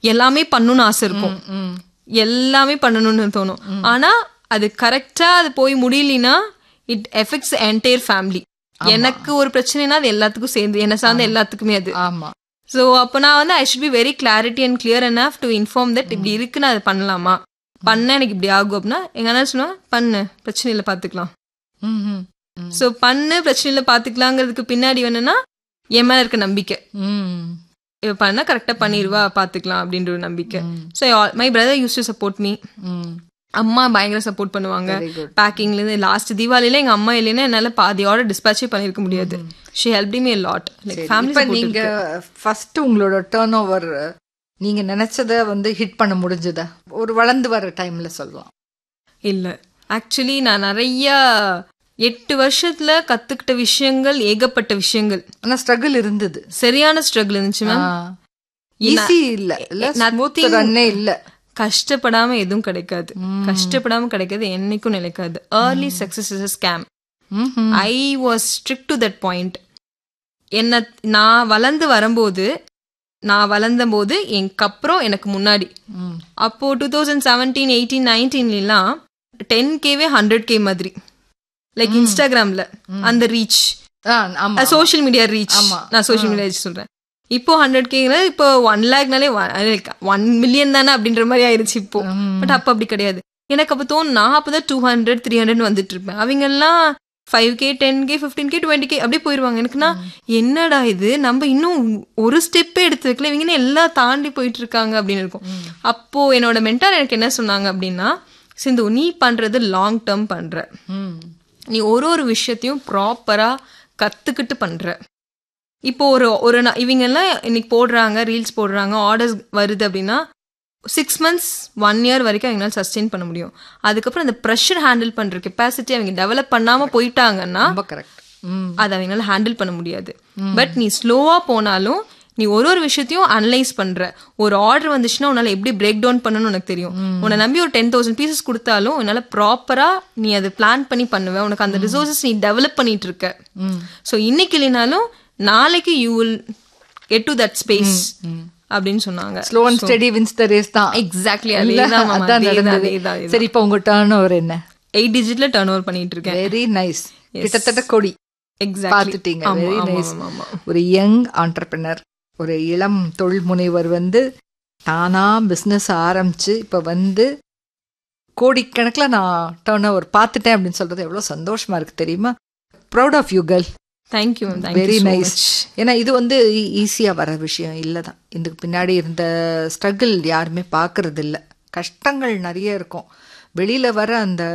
எல்லாமே பண்ணணும்னு ஆசை இருக்கும் ம் எல்லாமே பண்ணணும்னு தோணும் ஆனா அது கரெக்டா அது போய் முடியலனா இட் எஃபெக்ட்ஸ் என்டையர் ஃபேமிலி எனக்கு ஒரு பிரச்சனைனா அது எல்லாத்துக்கும் சேர்ந்து என்ன சார்ந்த எல்லாத்துக்குமே அது ஆமா ஸோ அப்போ நான் வந்து I should be very clarity and clear enough to inform that இப்படி இருக்கு நான் அதை பண்ணலாமா பண்ண எனக்கு இப்படி ஆகும் அப்படின்னா எங்க அண்ணா சொன்னா பண்ணு பிரச்சனை இல்லை பார்த்துக்கலாம் ம் ம் ஸோ பண்ணு பிரச்சனை இல்லை பார்த்துக்கலாங்கிறதுக்கு பின்னாடி என்னன்னா என் மேல இருக்க நம்பிக்கை ம் இவ பண்ணா கரெக்டாக பண்ணிடுவா பார்த்துக்கலாம் அப்படின்ற ஒரு நம்பிக்கை so my brother used to support me hmm அம்மா பயங்கர சப்போர்ட் பண்ணுவாங்க வெரி குட் பேக்கிங்ல இருந்து லாஸ்ட் தீபாவளியில எங்க அம்மா இல்லைன்னா என்னால பாதியோட டிஸ்பேச்சே பண்ணிருக்க முடியாது she help me lot like இப்ப ஃபேமிலி நீங்க ஃபர்ஸ்ட் உங்களோட டேர்ன் ஓவர் நீங்க நினைச்சத வந்து ஹிட் பண்ண முடிஞ்சதா ஒரு வளர்ந்து வர டைம்ல சொல்லலாம் இல்ல ஆக்சுவலி நான் நிறைய எட்டு வருஷத்துல கத்துக்கிட்ட விஷயங்கள் ஏகப்பட்ட விஷயங்கள் ஆனா ஸ்ட்ரகிள் இருந்தது சரியான ஸ்ட்ரகிள் இருந்துச்சு மேம் ஈஸி இல்ல இல்ல ஸ்மூத் ரன்னே இல்ல கஷ்டப்படாம எதுவும் கிடைக்காது கஷ்டப்படாம கிடைக்காது என்னைக்கும் நிலைக்காது early success is a scam ம்ஹும். I was strict to that point என்ன நான் வளர்ந்து வரும்போது நான் வளர்ந்த போது அப்புறம் எனக்கு முன்னாடி ம். அப்போ டூ தௌசண்ட் செவன்டீன் எயிட்டீன் நைன்டீன்லாம் டென் கேவே ஹண்ட்ரட் கே மாதிரி லைக் இன்ஸ்டாகிராம்ல அந்த ரீச் ஆ, ஆமா சோஷியல் மீடியா ரீச் ஆமா. நான் சோஷியல் மீடியா ரீச் சொல்றேன் இப்போ ஹண்ட்ரட் கேங்கிறது இப்போ ஒன் லேக்னாலே ஒன் மில்லியன் தானே அப்படின்ற மாதிரி ஆயிருச்சு இப்போ பட் அப்போ அப்படி கிடையாது எனக்கு அப்போ தோணும் நான் அப்பதான் டூ ஹண்ட்ரட் த்ரீ ஹண்ட்ரட் வந்துட்டு இருப்பேன் அவங்க எல்லாம் five K ten K fifteen K twenty K அப்படியே போயிருவாங்க எனக்குன்னா என்னடா இது நம்ம இன்னும் ஒரு ஸ்டெப்பே எடுத்து வைக்கல இவங்க என்ன எல்லாம் தாண்டி போயிட்டு இருக்காங்க அப்படின்னு இருக்கும் அப்போ என்னோட மென்டார் எனக்கு என்ன சொன்னாங்க அப்படின்னா சிந்து நீ பண்றது லாங் டேர்ம் பண்ற ம். நீ ஒரு ஒரு விஷயத்தையும் ப்ராப்பரா கத்துக்கிட்டு பண்ற இப்போ ஒரு ஒரு நா- இவங்க எல்லாம் இன்னைக்கு போடுறாங்க ரீல்ஸ் போடுறாங்க ஆர்டர்ஸ் வருது அப்படின்னா சிக்ஸ் மந்த்ஸ் ஒன் இயர் வரைக்கும் அவங்களால சஸ்டெயின் பண்ண முடியும் அதுக்கப்புறம் அந்த ப்ரெஷர் ஹேண்டில் பண்ற கெப்பாசிட்டி அவங்க டெவலப் பண்ணாம போயிட்டாங்கன்னா ரொம்ப கரெக்ட் ம் அதை அவங்களால ஹேண்டில் பண்ண முடியாது பட் நீ ஸ்லோவா போனாலும் நீ ஒரு ஒரு விஷயத்தையும் அனலைஸ் பண்ற ஒரு ஆர்டர் வந்துச்சுன்னா உன்னால எப்படி பிரேக் டவுன் பண்ணணும்னு உனக்கு தெரியும் உன்னை நம்பி ஒரு டென் தௌசண்ட் பீசஸ் கொடுத்தாலும் உன்னால ப்ராப்பரா நீ அதை பிளான் பண்ணி பண்ணுவ உனக்கு அந்த ரிசோர்சஸ் நீ டெவலப் பண்ணிட்டு இருக்க ஸோ இன்னைக்கு இல்லைனாலும் நாளைக்கு you will get to that space அப்படின்னு சொன்னாங்க slow and steady wins the race தான் எக்ஸாக்ட்லி இல்ல, அதேதான் ma'am, அதான் அதேதான், நடந்தது அதேதான், சரி இப்போ உங்க டேர்ன் ஓவர் என்ன எயிட் டிஜிட்ல டர்ன் ஓவர் பண்ணிட்டு இருக்கேன் வெரி நைஸ் கிட்டத்தட்ட கொடி எக்ஸாக்ட்லி பார்த்துட்டீங்க வெரி நைஸ் ஒரு யங் ஆண்டர்பிரினர் ஒரு இளம் தொழில் முனைவர் வந்து தானா பிஸ்னஸ் ஆரம்பிச்சு இப்போ வந்து கோடிக்கணக்கில் நான் டேர்ன் ஓவர் பார்த்துட்டேன் அப்படின்னு சொல்றது எவ்வளோ சந்தோஷமா இருக்கு தெரியுமா proud of you girl thank you ma'am very thank you nice ஏன்னா இது வந்து ஈஸியாக வர விஷயம் இல்லை தான் இதுக்கு பின்னாடி இருந்த ஸ்ட்ரகிள் யாருமே பார்க்கறது இல்ல கஷ்டங்கள் நிறைய இருக்கும் வெளியில் வர அந்த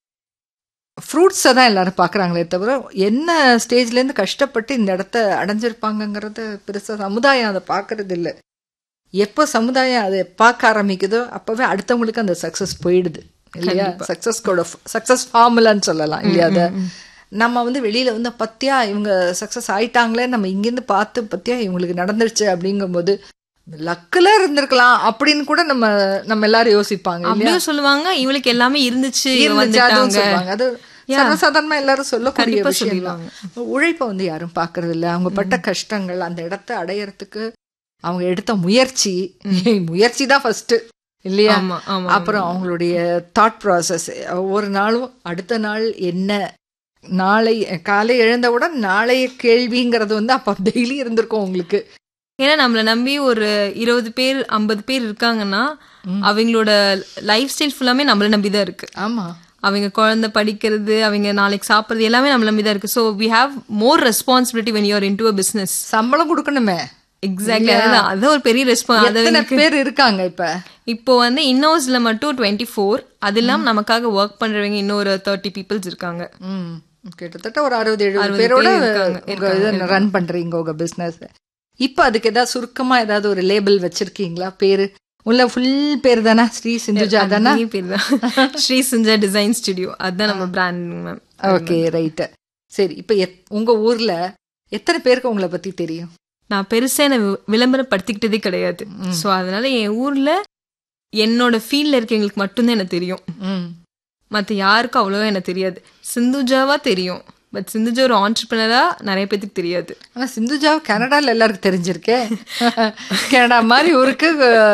ஃப்ரூட்ஸை தான் எல்லாரும் பார்க்குறாங்களே தவிர என்ன ஸ்டேஜ்லேருந்து கஷ்டப்பட்டு இந்த இடத்த அடைஞ்சிருப்பாங்கங்கிறது பெருசாக சமுதாயம் அதை பார்க்கறது இல்லை எப்போ சமுதாயம் அதை பார்க்க ஆரம்பிக்குதோ அப்போவே அடுத்தவங்களுக்கு அந்த சக்ஸஸ் போயிடுது இல்லையா சக்ஸஸ் கூட சக்ஸஸ் ஃபார்முலான்னு சொல்லலாம் இல்லையா அதை நம்ம வந்து வெளியில வந்து பத்தியா இவங்க சக்ஸஸ் ஆயிட்டாங்களே நம்ம இங்கேருந்து பார்த்து பத்தியா இவங்களுக்கு நடந்துருச்சு அப்படிங்கும்போது லக்கில் இருந்திருக்கலாம் அப்படின்னு கூட நம்ம நம்ம எல்லாரும் யோசிப்பாங்க இல்லையா அப்படியும் சொல்லுவாங்க இவளுக்கு எல்லாமே இருந்துச்சு இவ இருந்துச்சு, அதுவும் வந்துட்டாங்க சொல்லுவாங்க அது சர்வசாதாரணமா எல்லாரும் சொல்லக்கூடிய கண்டிப்பா விஷயம் சொல்லிடுவாங்க. உழைப்பை வந்து யாரும் பாக்குறது இல்ல அவங்க பட்ட கஷ்டங்கள் அந்த இடத்த அடையறதுக்கு அவங்க எடுத்த முயற்சி முயற்சி தான் ஃபர்ஸ்ட் இல்லையா ஆமா ஆமா அப்புறம் அவங்களுடைய தாட் ப்ராசஸ் ஒவ்வொரு நாளும் அடுத்த நாள் என்ன நாளை காலை எழுந்தவுடன் நாளைய கேள்விங்கிறது வந்து அப்ப டெய்லி இருந்திருக்கும் உங்களுக்கு ஏன்னா நம்மள நம்பி ஒரு இருபது பேர் ஐம்பது பேர் இருக்காங்கன்னா அவங்களோட லைஃப் ஸ்டைல் ஃபுல்லாமே நம்மள நம்பி தான் இருக்கு ஆமா அவங்க குழந்தை படிக்கிறது அவங்க நாளைக்கு சாப்பிடுறது எல்லாமே நம்மள நம்பி தான் இருக்கு so we have more responsibility when you're in to a business சம்பளம் கொடுக்கணுமே எக்ஸாக்ட்லி அதுதான் அது ஒரு பெரிய ரெஸ்பான்ஸ் அதை எத்தனை பேர் இருக்காங்க இப்ப இப்போ வந்து இன்னோஸ்ல மட்டும் டுவெண்ட்டி ஃபோர் அது இல்லாம நமக்காக ஒர்க் பண்றவங்க இன்னொரு தேர்ட்டி பீப்புள்ஸ் இருக்காங்க ம் கிட்டத்தட்ட ஒரு அறுபது எழுபது அறுபது பேரோட பேர் இருக்காங்க, உங்க இதை ரன் பண்றீங்க உங்க பிசினஸ் இப்ப அதுக்கு ஏதாவது சுருக்கமா ஏதாவது ஒரு லேபிள் வச்சிருக்கீங்களா பேரு உள்ள ஃபுல் பேர் தானே ஸ்ரீ சிந்துஜா தானே அதே பேர் தான் ஸ்ரீ சிஞ்சா டிசைன் ஸ்டுடியோ அதுதான் நம்ம பிராண்ட் மேம் ஓகே ரைட் சரி இப்ப எத்- உங்க ஊர்ல எத்தனை பேருக்கு உங்களை பத்தி தெரியும் நான் பெருசா என்ன வி- விளம்பரப்படுத்திக்கிட்டதே கிடையாது சோ அதனால என் ஊர்ல என்னோட ஃபீல்ட்ல இருக்கவங்களுக்கு மட்டும்தான் எனக்கு தெரியும் ம் மத்த யாருக்கும் அவ்வளவா எனக்கு தெரியாது சிந்துஜாவா தெரியும் பட் சிந்துஜா ஒரு ஆண்டர்பிரினரா நிறைய பேத்துக்கு தெரியாது ஆனா சிந்துஜா கனடால எல்லாருக்கும் தெரிஞ்சிருக்கே கனடா மாதிரி ஊருக்கு